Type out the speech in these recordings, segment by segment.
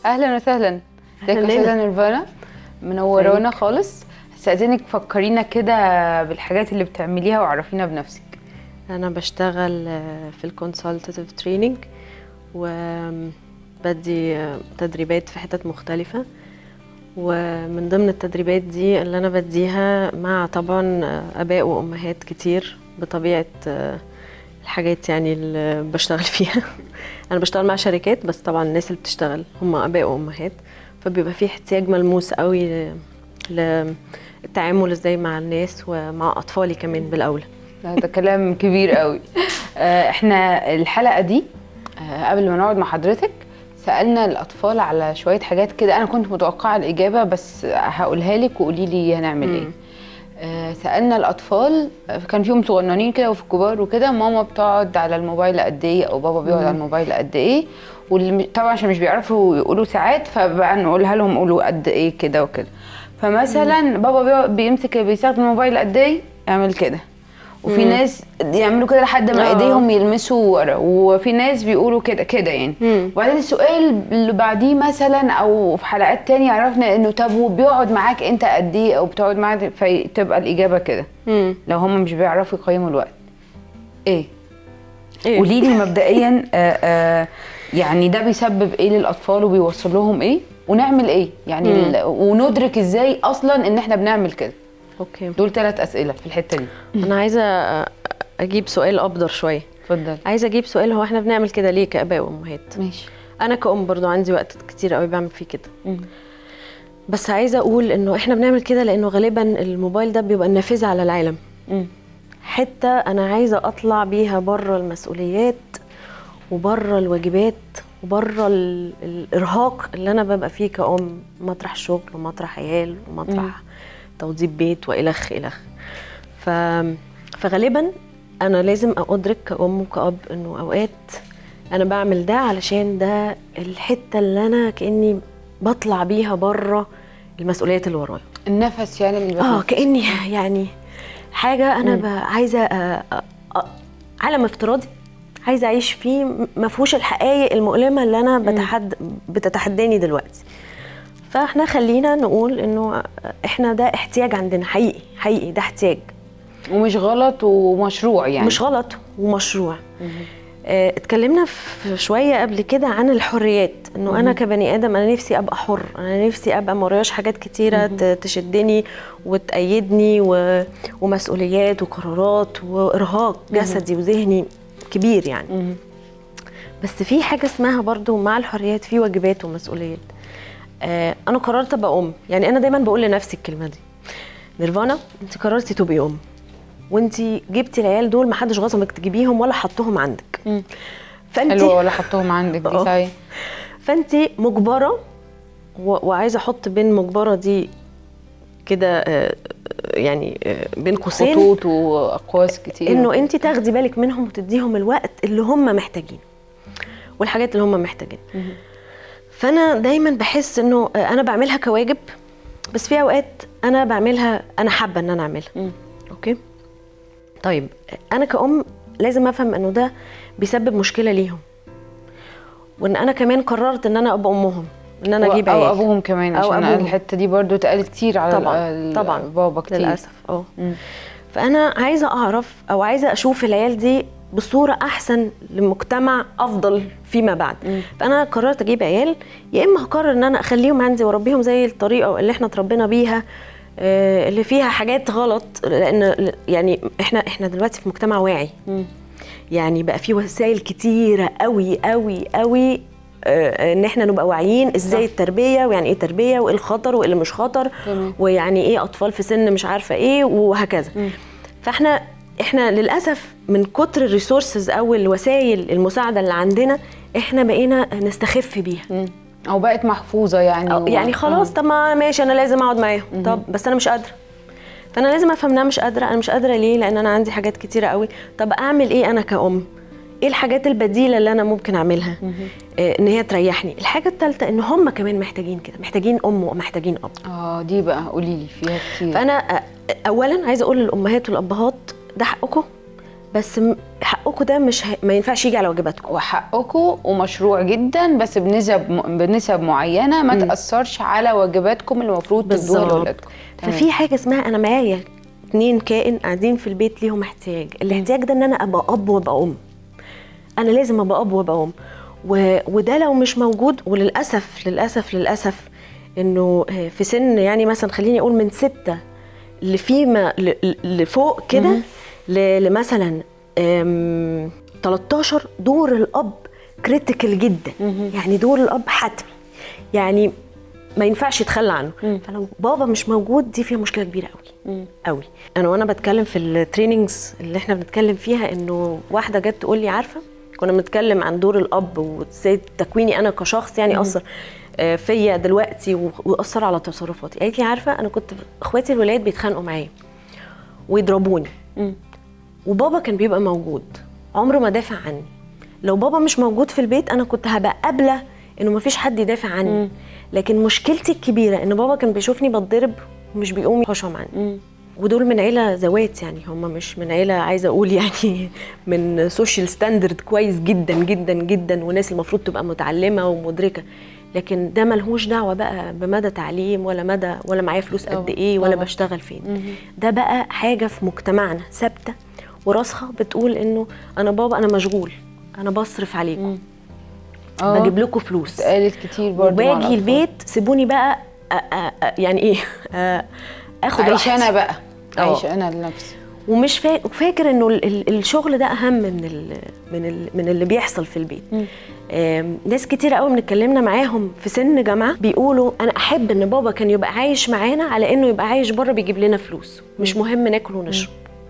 اهلا وسهلا ازيك أهلاً يا استاذه لينا. نيرفانا منورانا خالص استاذنك فكرينا كده بالحاجات اللي بتعمليها وعرفينا بنفسك انا بشتغل آه، في الكونسلتاتيف تريننج وبدي آه، تدريبات في حتت مختلفة ومن ضمن التدريبات دي اللي انا بديها مع طبعا آه، اباء وامهات كتير بطبيعة آه، الحاجات يعني اللي بشتغل فيها انا بشتغل مع شركات بس طبعا الناس اللي بتشتغل هم اباء وامهات فبيبقى في احتياج ملموس قوي ل- للتعامل ازاي مع الناس ومع اطفالي كمان بالاولى لا، ده كلام كبير قوي آه، احنا الحلقه دي آه، قبل ما نقعد مع حضرتك سالنا الاطفال على شويه حاجات كده انا كنت متوقعه الاجابه بس هقولها لك وقولي لي هنعمل ايه آه، سالنا الاطفال آه، كان فيهم صغننين كده وفي الكبار وكده ماما بتقعد على الموبايل قد ايه او بابا بيقعد على الموبايل قد ايه واللي م- طبعا عشان مش بيعرفوا يقولوا ساعات فبقى نقولها لهم قولوا قد ايه كده وكده فمثلا بابا بيقعد- بيمسك بيستخدم الموبايل قد ايه يعمل كده وفي ناس يعملوا كده لحد ما آه. ايديهم يلمسوا ورا وفي ناس بيقولوا كده كده يعني مم. وبعدين السؤال اللي بعديه مثلا او في حلقات تانية عرفنا انه طب وبيقعد معاك انت قد ايه او بتقعد معاك فتبقى الاجابه كده مم. لو هم مش بيعرفوا يقيموا الوقت ايه إيه؟ قولي لي مبدئيا آه آه يعني ده بيسبب ايه للاطفال وبيوصل لهم ايه ونعمل ايه يعني مم. ال- وندرك ازاي اصلا ان احنا بنعمل كده اوكي دول ثلاث اسئله في الحته دي انا عايزه اجيب سؤال ابدر شويه اتفضل عايزه اجيب سؤال هو احنا بنعمل كده ليه كاباء وامهات ماشي انا كأم برضو عندي وقت كتير قوي بعمل فيه كده مم. بس عايزه اقول انه احنا بنعمل كده لانه غالبا الموبايل ده بيبقى النافذه على العالم مم. حته انا عايزه اطلع بيها بره المسؤوليات وبره الواجبات وبره ال- الارهاق اللي انا ببقى فيه كأم مطرح شغل ومطرح عيال ومطرح توضيب بيت والخ الخ ف... فغالبا انا لازم ادرك كأم وكأب انه اوقات انا بعمل ده علشان ده الحته اللي انا كاني بطلع بيها بره المسؤوليات اللي ورايا النفس يعني اللي اه بتنفس. كاني يعني حاجه انا ب- عايزه آه، آه، آه، عالم افتراضي عايزه اعيش فيه م- ما فيهوش الحقائق المؤلمه اللي انا بتحد بتتحداني دلوقتي فاحنا خلينا نقول انه احنا ده احتياج عندنا حقيقي حقيقي ده احتياج ومش غلط ومشروع يعني مش غلط ومشروع آه، اتكلمنا في شويه قبل كده عن الحريات انه انا كبني ادم انا نفسي ابقى حر انا نفسي ابقى مورياش حاجات كتيره ت- تشدني وتأيدني و... ومسؤوليات وقرارات وارهاق جسدي وذهني كبير يعني مم. بس في حاجه اسمها برضو مع الحريات في واجبات ومسؤوليات آه انا قررت ابقى ام يعني انا دايما بقول لنفسي الكلمه دي نيرفانا انت قررتي تبقي ام وانت جبتي العيال دول ما حدش غصبك تجيبيهم ولا حطهم عندك مم. فانت حلوه ولا حطهم عندك دي آه. صحيح فانت مجبره و... وعايزه احط بين مجبره دي كده آه، يعني آه، بين قوسين خطوط واقواس كتير انه انت تاخدي بالك منهم وتديهم الوقت اللي هم محتاجين والحاجات اللي هم محتاجين فانا دايما بحس انه انا بعملها كواجب بس في اوقات انا بعملها انا حابه ان انا اعملها مم. اوكي طيب انا كأم لازم افهم انه ده بيسبب مشكله ليهم وان انا كمان قررت ان انا ابقى امهم ان انا اجيب او عيال ابوهم كمان أو عشان أبوهم. الحته دي برضو اتقالت كتير على طبعا ال- طبعا بابا كتير للاسف اه مم. فانا عايزه اعرف او عايزه اشوف العيال دي بصوره احسن لمجتمع افضل فيما بعد مم. فانا قررت اجيب عيال يا اما هقرر ان انا اخليهم عندي واربيهم زي الطريقه اللي احنا اتربينا بيها آه، اللي فيها حاجات غلط لان يعني احنا احنا دلوقتي في مجتمع واعي مم. يعني بقى في وسائل كتيره قوي قوي قوي آه، ان احنا نبقى واعيين ازاي صح. التربيه ويعني ايه تربيه وايه الخطر وايه اللي مش خطر تمام. ويعني ايه اطفال في سن مش عارفه ايه وهكذا مم. فاحنا احنا للاسف من كتر الريسورسز او الوسائل المساعده اللي عندنا احنا بقينا نستخف بيها مم. او بقت محفوظه يعني أو يعني خلاص طب ما ماشي انا لازم اقعد معاهم طب بس انا مش قادره فانا لازم افهم ان انا مش قادره انا مش قادره ليه لان انا عندي حاجات كتيره قوي طب اعمل ايه انا كأم ايه الحاجات البديله اللي انا ممكن اعملها آه ان هي تريحني الحاجه الثالثه ان هم كمان محتاجين كده محتاجين ام ومحتاجين اب اه دي بقى قولي لي فيها كتير فانا آه، اولا عايزه اقول للامهات والابهات ده حقكم بس م- حقكم ده مش ه... ما ينفعش يجي على واجباتكم وحقكم ومشروع جدا بس بنسب م- بنسب معينه ما تاثرش على واجباتكم اللي المفروض تدوها بالظبط. لاولادكم تمام. ففي حاجه اسمها انا معايا اتنين كائن قاعدين في البيت ليهم احتياج الاحتياج ده ان انا ابقى اب وابقى ام انا لازم ابقى اب وابقى ام و... وده لو مش موجود وللاسف للاسف للاسف انه آه، في سن يعني مثلا خليني اقول من ستة لفيما ل- ل- لفوق كده ل- لمثلا آم، 13 دور الاب كريتيكال جدا يعني دور الاب حتمي يعني ما ينفعش يتخلى عنه فلو بابا مش موجود دي فيها مشكله كبيره قوي قوي انا وانا بتكلم في التريننجز اللي احنا بنتكلم فيها انه واحده جت تقول لي عارفه كنا بنتكلم عن دور الاب وازاي تكويني انا كشخص يعني اثر آه، فيا دلوقتي و- واثر على تصرفاتي قالت لي عارفه انا كنت اخواتي الولاد بيتخانقوا معايا ويضربوني مم. وبابا كان بيبقى موجود عمره ما دافع عني لو بابا مش موجود في البيت انا كنت هبقى قابله انه مفيش حد يدافع عني لكن مشكلتي الكبيره ان بابا كان بيشوفني بتضرب ومش بيقوم يحوشهم عني مم. ودول من عيله ذوات يعني هم مش من عيله عايزه اقول يعني من سوشيال ستاندرد كويس جدا جدا جدا وناس المفروض تبقى متعلمه ومدركه لكن ده ملهوش دعوه بقى بمدى تعليم ولا مدى ولا معايا فلوس قد طبعا، ايه ولا طبعا. بشتغل فين ده بقى حاجه في مجتمعنا ثابته وراسخه بتقول انه انا بابا انا مشغول انا بصرف عليكم اه بجيب لكم فلوس اتقالت كتير برضه مع وباجي الأطفال. البيت سيبوني بقى أ- أ- أ- يعني ايه أ- اخد عايش راحتي انا بقى اه. عايش انا لنفسي ومش فا... فاكر انه ال- ال- الشغل ده اهم من ال... من ال... من اللي بيحصل في البيت آم، ناس كتير قوي من اتكلمنا معاهم في سن جامعه بيقولوا انا احب ان بابا كان يبقى عايش معانا على انه يبقى عايش بره بيجيب لنا فلوس مش مهم ناكل ونشرب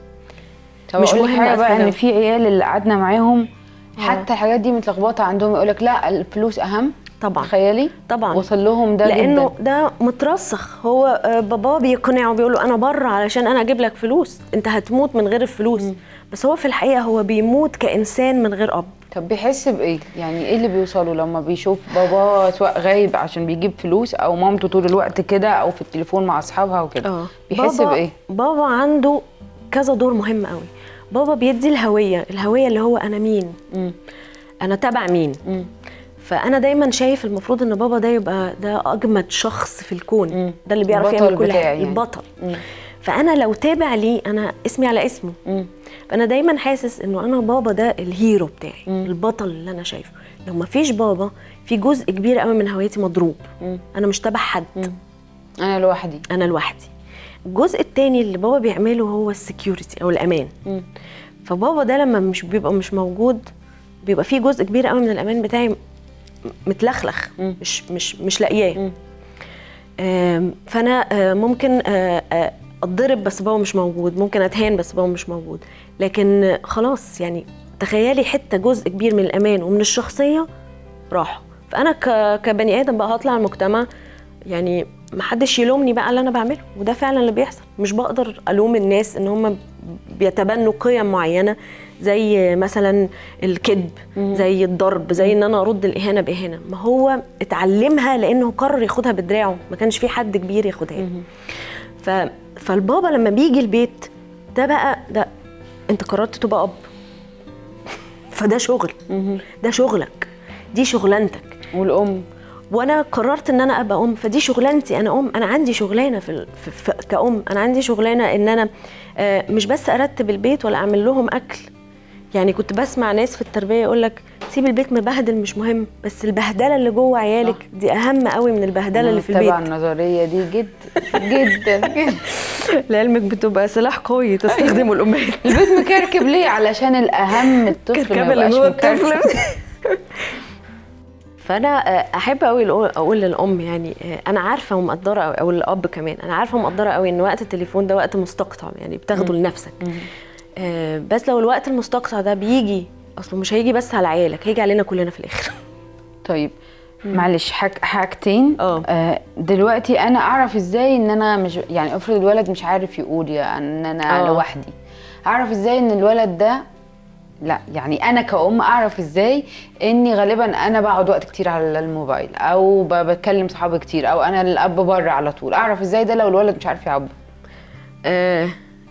طب مش مش مهم مهم حاجه بقى أتفهم. ان في عيال اللي قعدنا معاهم حتى الحاجات دي متلخبطه عندهم يقول لك لا الفلوس اهم طبعا تخيلي طبعا وصل لهم ده لانه جدا ده مترسخ هو آه، باباه بيقنعه بيقول له انا بره علشان انا اجيب لك فلوس انت هتموت من غير الفلوس بس هو في الحقيقه هو بيموت كانسان من غير اب طب بيحس بايه يعني ايه اللي بيوصله لما بيشوف باباه سواء غايب عشان بيجيب فلوس او مامته طول الوقت كده او في التليفون مع اصحابها وكده اه بيحس بابا بايه بابا عنده كذا دور مهم قوي بابا بيدي الهويه الهويه اللي هو انا مين مم. انا تبع مين مم. فانا دايما شايف المفروض ان بابا ده يبقى ده اجمد شخص في الكون مم. ده اللي بيعرف البطل يعمل كل بتاعي حاجه يعني. البطل مم. فانا لو تابع ليه انا اسمي على اسمه مم. فانا دايما حاسس انه انا بابا ده الهيرو بتاعي البطل اللي انا شايفه لو ما فيش بابا في جزء كبير قوي من هويتي مضروب مم. انا مش تبع حد انا لوحدي انا لوحدي الجزء التاني اللي بابا بيعمله هو السكيورتي او الامان مم. فبابا ده لما مش بيبقى مش موجود بيبقى فيه جزء كبير قوي من الامان بتاعي م- متلخلخ مم. مش مش مش لاقياه مم. آم، فانا آه، ممكن آه، آه، اتضرب بس بابا مش موجود ممكن اتهان بس بابا مش موجود لكن آه، خلاص يعني تخيلي حته جزء كبير من الامان ومن الشخصيه راحوا فانا ك- كبني ادم بقى هطلع المجتمع يعني محدش يلومني بقى على اللي انا بعمله وده فعلا اللي بيحصل مش بقدر الوم الناس ان هم بيتبنوا قيم معينه زي مثلا الكذب زي الضرب زي ان انا ارد الاهانه باهانه ما هو اتعلمها لانه قرر ياخدها بدراعه ما كانش في حد كبير ياخدها له. ف... فالبابا لما بيجي البيت ده بقى ده انت قررت تبقى اب فده شغل ده شغلك دي شغلانتك والام وانا قررت ان انا ابقى ام فدي شغلانتي انا ام انا عندي شغلانه في, ال- في, في كأم انا عندي شغلانه ان انا آه، مش بس ارتب البيت ولا اعمل لهم اكل يعني كنت بسمع ناس في التربيه يقول لك سيب البيت مبهدل مش مهم بس البهدله اللي جوه عيالك دي اهم قوي من البهدله اللي في البيت تبع النظريه دي جدا جدا جدا لعلمك بتبقى سلاح قوي تستخدمه الامهات البيت مكركب ليه علشان الاهم الطفل ما الكركبه اللي يبقاش جوه مكركب الطفل فانا آه، احب قوي اقول للام يعني آه، انا عارفه ومقدره قوي او الاب كمان انا عارفه ومقدره قوي ان وقت التليفون ده وقت مستقطع يعني بتاخده لنفسك آه، بس لو الوقت المستقطع ده بيجي اصله مش هيجي بس على عيالك هيجي علينا كلنا في الاخر طيب معلش حاج حاجتين اه. آه، دلوقتي انا اعرف ازاي ان انا مش يعني افرض الولد مش عارف يقول يا ان انا اه. لوحدي اعرف ازاي ان الولد ده لا يعني انا كأم اعرف ازاي اني غالبا انا بقعد وقت كتير على الموبايل او ب- بكلم صحابي كتير او انا الاب بره على طول اعرف ازاي ده لو الولد مش عارف يعبر آه،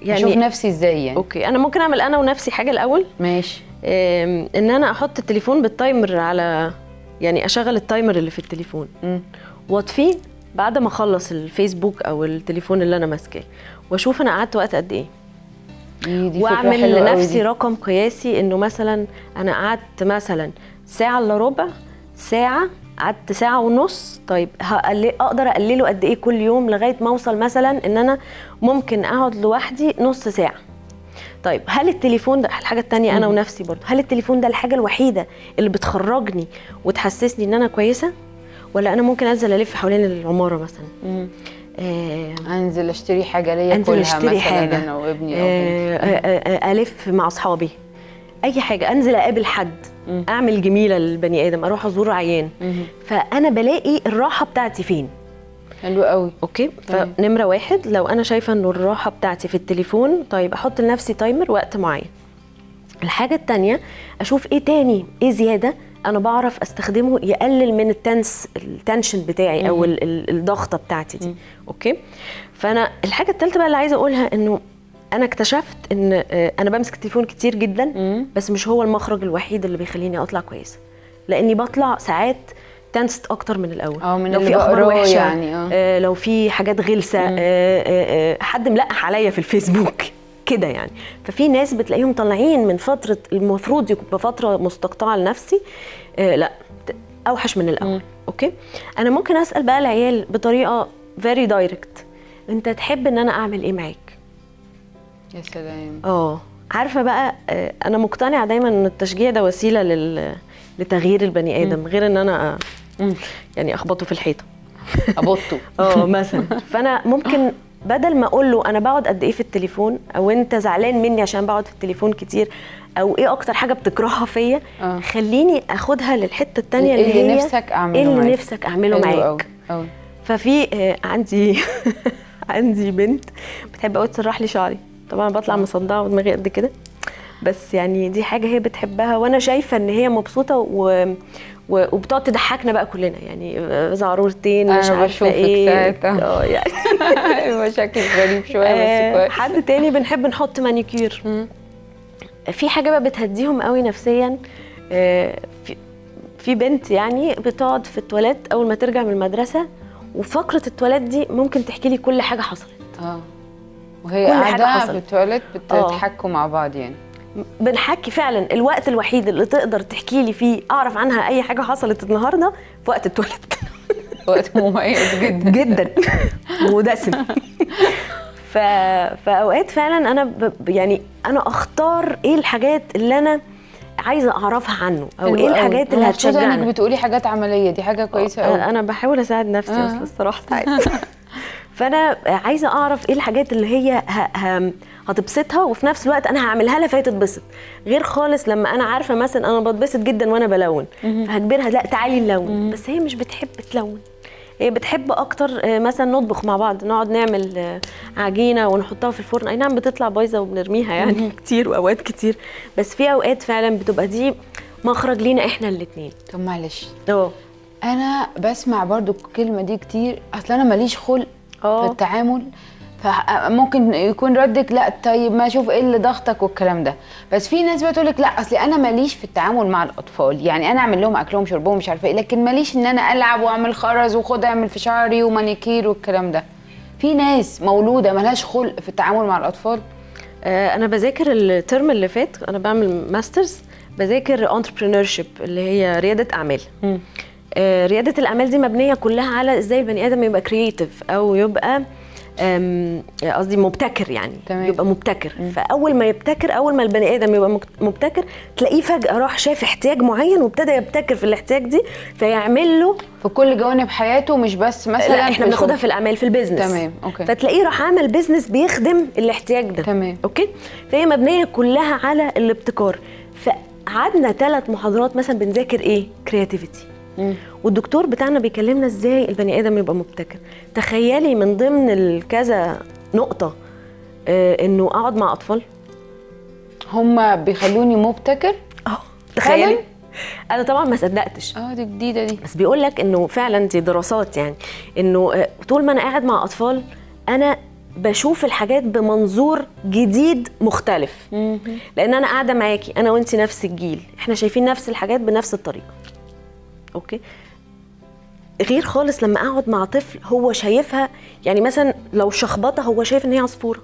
يعني اشوف نفسي ازاي يعني اوكي انا ممكن اعمل انا ونفسي حاجه الاول ماشي آم، ان انا احط التليفون بالتايمر على يعني اشغل التايمر اللي في التليفون مم. واطفيه بعد ما اخلص الفيسبوك او التليفون اللي انا ماسكاه واشوف انا قعدت وقت قد ايه دي, دي فكرة واعمل حلوة قوي لنفسي دي. رقم قياسي انه مثلا انا قعدت مثلا ساعه الا ربع ساعه قعدت ساعه ونص طيب هقل... اقدر اقلله قد ايه كل يوم لغايه ما اوصل مثلا ان انا ممكن اقعد لوحدي نص ساعه طيب هل التليفون ده الحاجه التانية انا ونفسي برضه هل التليفون ده الحاجه الوحيده اللي بتخرجني وتحسسني ان انا كويسه ولا انا ممكن انزل الف حوالين العماره مثلا مم. آه انزل اشتري حاجه ليا انزل كلها اشتري مثلا حاجه انا وابني او آه، بنتي. آه، آه، الف مع اصحابي اي حاجه انزل اقابل حد مم. اعمل جميله للبني ادم اروح ازور عيان مهم. فانا بلاقي الراحه بتاعتي فين حلو قوي اوكي تمام. فنمره واحد لو انا شايفه انه الراحه بتاعتي في التليفون طيب احط لنفسي تايمر وقت معين الحاجه التانية اشوف ايه تاني ايه زياده انا بعرف استخدمه يقلل من التنس التنشن بتاعي او ال- ال- الضغطه بتاعتي دي اوكي فانا الحاجه الثالثه بقى اللي عايزه اقولها انه انا اكتشفت ان آه، انا بمسك التليفون كتير جدا مم. بس مش هو المخرج الوحيد اللي بيخليني اطلع كويسه لاني بطلع ساعات تنست اكتر من الاول اه من لو اللي في اخبار بقراه وحشه يعني، اه. آه لو في حاجات غلسه آه آه آه حد ملقح عليا في الفيسبوك كده يعني ففي ناس بتلاقيهم طالعين من فتره المفروض يبقى فتره مستقطعه لنفسي آه لا ت- اوحش من الاول مم. اوكي انا ممكن اسال بقى العيال بطريقه فيري دايركت انت تحب ان انا اعمل ايه معاك يا سلام اه عارفه بقى آه، انا مقتنعه دايما ان التشجيع ده وسيله لل لتغيير البني ادم غير ان انا آه، مم. يعني اخبطه في الحيطه ابطه اه مثلا فانا ممكن بدل ما اقول له انا بقعد قد ايه في التليفون او انت زعلان مني عشان بقعد في التليفون كتير او ايه اكتر حاجه بتكرهها فيا اه. خليني اخدها للحته التانية إيه اللي, اللي هي نفسك أعمله ايه اللي معاك؟ نفسك اعمله حلو معاك قوي قوي ففي آه، عندي عندي بنت بتحب قوي تسرح لي شعري طبعا بطلع مصدعه ودماغي قد كده بس يعني دي حاجه هي بتحبها وانا شايفه ان هي مبسوطه و... و... وبتقعد تضحكنا بقى كلنا يعني آه، زعرورتين مش أنا عارفه بشوفك ايه ساعتها. اه يعني ايوه شكلك غريب شويه آه، بس كويس حد تاني بنحب نحط مانيكير مم. في حاجه بقى بتهديهم قوي نفسيا آه، في في بنت يعني بتقعد في التواليت اول ما ترجع من المدرسه وفقره التواليت دي ممكن تحكي لي كل حاجه حصلت اه وهي كل حاجة قاعده حصلت. في التواليت اه. بتضحكوا مع بعض يعني بنحكي فعلا الوقت الوحيد اللي تقدر تحكي لي فيه اعرف عنها اي حاجه حصلت النهارده في وقت التواليت وقت مميز جدا جدا ودسم ف... فاوقات فعلا انا ب... يعني انا اختار ايه الحاجات اللي انا عايزه اعرفها عنه او حلو ايه قوي. الحاجات اللي أنا مبسوطة انك هتشجعني بتقولي حاجات عمليه دي حاجه كويسه قوي انا بحاول اساعد نفسي آه. اصل الصراحه ساعات فانا عايزه اعرف ايه الحاجات اللي هي ه... ه... هتبسطها وفي نفس الوقت انا هعملها لها فهي تتبسط غير خالص لما انا عارفه مثلا انا بتبسط جدا وانا بلون فهجبرها لا تعالي نلون بس هي مش بتحب تلون هي بتحب اكتر آه، مثلا نطبخ مع بعض نقعد نعمل آه، عجينه ونحطها في الفرن اي نعم بتطلع بايظه وبنرميها يعني كتير واوقات كتير بس في اوقات فعلا بتبقى دي مخرج لينا احنا الاثنين طب معلش اه انا بسمع برضو الكلمه دي كتير اصل انا ماليش خلق اه. في التعامل فممكن يكون ردك لا طيب ما اشوف ايه اللي ضغطك والكلام ده بس في ناس بتقول لك لا اصل انا ماليش في التعامل مع الاطفال يعني انا اعمل لهم اكلهم شربهم مش عارفه ايه لكن ماليش ان انا العب واعمل خرز وخد اعمل في شعري ومانيكير والكلام ده في ناس مولوده ملهاش خلق في التعامل مع الاطفال آه، انا بذاكر الترم اللي فات انا بعمل ماسترز بذاكر entrepreneurship اللي هي رياده اعمال آه، رياده الاعمال دي مبنيه كلها على ازاي البني ادم يبقى كرييتيف او يبقى آم، قصدي مبتكر يعني تمام. يبقى مبتكر فاول ما يبتكر اول ما البني ادم يبقى مك- مبتكر تلاقيه فجاه راح شاف احتياج معين وابتدى يبتكر في الاحتياج دي فيعمل له في كل جوانب حياته مش بس مثلا لا احنا في بناخدها الشغل. في الاعمال في البيزنس تمام، أوكي. فتلاقيه راح عمل بيزنس بيخدم الاحتياج ده تمام. اوكي فهي مبنيه كلها على الابتكار فقعدنا ثلاث محاضرات مثلا بنذاكر ايه كرياتيفيتي مم. والدكتور بتاعنا بيكلمنا ازاي البني ادم يبقى مبتكر تخيلي من ضمن الكذا نقطه آه انه اقعد مع اطفال هما بيخلوني مبتكر اه تخيلي فعلاً؟ انا طبعا ما صدقتش اه دي جديده دي بس بيقول لك انه فعلا دي دراسات يعني انه آه، طول ما انا قاعد مع اطفال انا بشوف الحاجات بمنظور جديد مختلف لان انا قاعده معاكي انا وانت نفس الجيل احنا شايفين نفس الحاجات بنفس الطريقه اوكي غير خالص لما اقعد مع طفل هو شايفها يعني مثلا لو شخبطه هو شايف ان هي عصفوره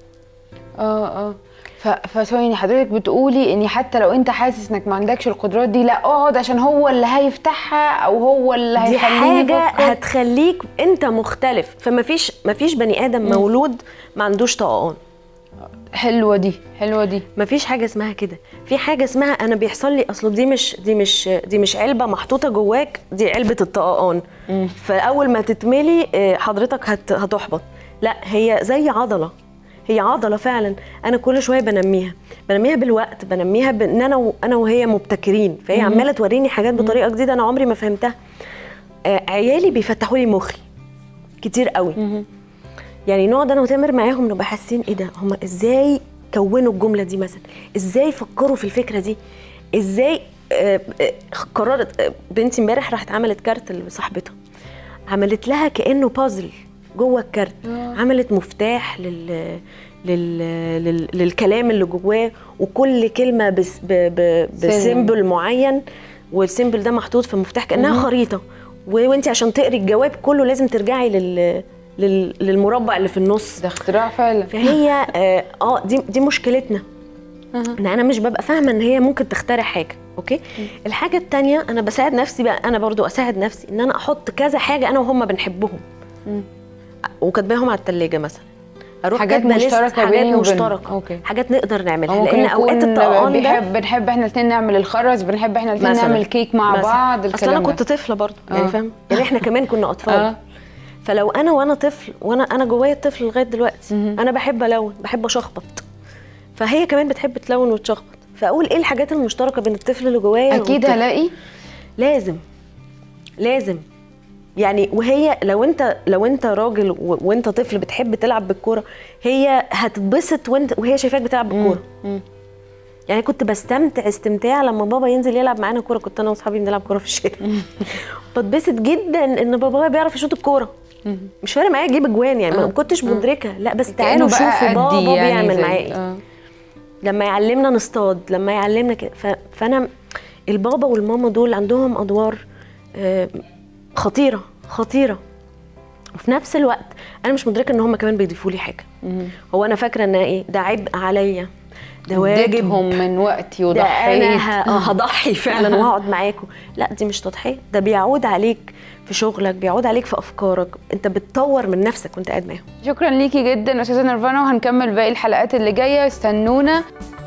اه اه ف- فثواني حضرتك بتقولي ان حتى لو انت حاسس انك ما عندكش القدرات دي لا اقعد عشان هو اللي هيفتحها او هو اللي دي هيخليني حاجه أفكر. هتخليك انت مختلف فما فيش ما فيش بني ادم مولود ما عندوش طقان حلوه دي حلوه دي ما فيش حاجه اسمها كده في حاجه اسمها انا بيحصل لي اصل دي مش دي مش دي مش علبه محطوطه جواك دي علبه الطقان فاول ما تتملي آه، حضرتك هت هتحبط لا هي زي عضله هي عضله فعلا انا كل شويه بنميها بنميها بالوقت بنميها بان انا و- انا وهي مبتكرين فهي عماله توريني حاجات بطريقه جديده انا عمري ما فهمتها آه، عيالي بيفتحوا لي مخي كتير قوي يعني نقعد انا وتامر معاهم نبقى حاسين ايه ده هم ازاي كونوا الجمله دي مثلا ازاي فكروا في الفكره دي ازاي آه، آه، قررت آه، بنتي امبارح راحت عملت كارت لصاحبتها عملت لها كانه بازل جوه الكارت عملت مفتاح لل لل... لل... للكلام اللي جواه وكل كلمه بس... ب... ب... بسيمبل معين والسيمبل ده محطوط في مفتاح كانها خريطه و... وانت عشان تقري الجواب كله لازم ترجعي لل... لل... للمربع اللي في النص ده اختراع فعلا فهي اه آه، دي دي مشكلتنا ان انا مش ببقى فاهمه ان هي ممكن تخترع حاجه اوكي الحاجه التانية انا بساعد نفسي بقى انا برضو اساعد نفسي ان انا احط كذا حاجه انا وهم بنحبهم وكاتباهم على التلاجة مثلا اروح حاجات كاتبة ليست مشتركة حاجات بيني وبينهم. مشتركه أوكي. حاجات نقدر نعملها ممكن لان يكون اوقات الطقان ده بيحب بنحب احنا الاثنين نعمل الخرز بنحب احنا الاثنين مثلاً. نعمل كيك مع مثلاً. بعض اصل الكلام انا كنت ده. طفله برضو آه. يعني فاهم يعني احنا كمان كنا اطفال اه فلو انا وانا طفل وانا انا جوايا الطفل لغايه دلوقتي انا بحب الون بحب اشخبط فهي كمان بتحب تلون وتشخبط فاقول ايه الحاجات المشتركه بين الطفل اللي جوايا اكيد والطفل؟ هلاقي لازم لازم يعني وهي لو انت لو انت راجل و- وانت طفل بتحب تلعب بالكوره هي هتتبسط وانت وهي شايفاك بتلعب بالكوره مم. يعني كنت بستمتع استمتاع لما بابا ينزل يلعب معانا كوره كنت انا واصحابي بنلعب كوره في الشارع بتبسط جدا ان بابايا بيعرف يشوط الكوره مش فارق معايا اجيب اجوان يعني ما كنتش مدركه لا بس تعالوا كأنه بقى شوفوا قدي بابا يعني بيعمل زي- معايا ايه آه. لما يعلمنا نصطاد لما يعلمنا كده ف- فانا البابا والماما دول عندهم ادوار آه، خطيره خطيره وفي نفس الوقت انا مش مدركه ان هم كمان بيضيفوا لي حاجه هو انا فاكره ان ايه ده عبء عليا ده واجب اديتهم من وقتي ده وضحيت انا ه- آه هضحي فعلا وهقعد معاكم لا دي مش تضحيه ده بيعود عليك في شغلك بيعود عليك في افكارك انت بتطور من نفسك وانت قاعد معاهم شكرا ليكي جدا استاذه نيرفانا وهنكمل باقي الحلقات اللي جايه استنونا